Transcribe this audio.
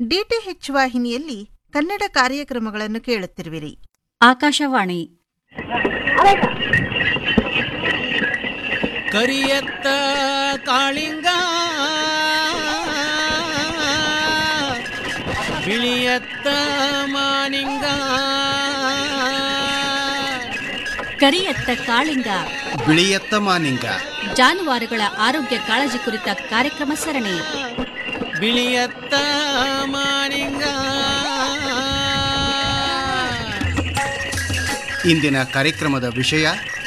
DTH ವಾಹಿನಿಯಲ್ಲಿ ಕನ್ನಡ ಕಾರ್ಯಕ್ರಮಗಳನ್ನು ಕೇಳುತ್ತಿರುವಿರಿ ಆಕಾಶವಾಣಿ ಕರಿಯತ್ತ ಕಾಳಿಂಗ ಬಿಳಿಯತ್ತ ಮಾನಿಂಗ ಕರಿಯತ್ತ ಕಾಳಿಂಗ ಬಿಳಿಯತ್ತ ಮಾನಿಂಗ ಜಾನುವಾರುಗಳ ಆರೋಗ್ಯ ಕಾಳಜಿ ಕುರಿತ ಕಾರ್ಯಕ್ರಮ ಸರಣಿ ಬಿಳಿಯತ್ತ ಮಾನಿಂಗ ಇಂದಿನ ಕಾರ್ಯಕ್ರಮದ ವಿಷಯ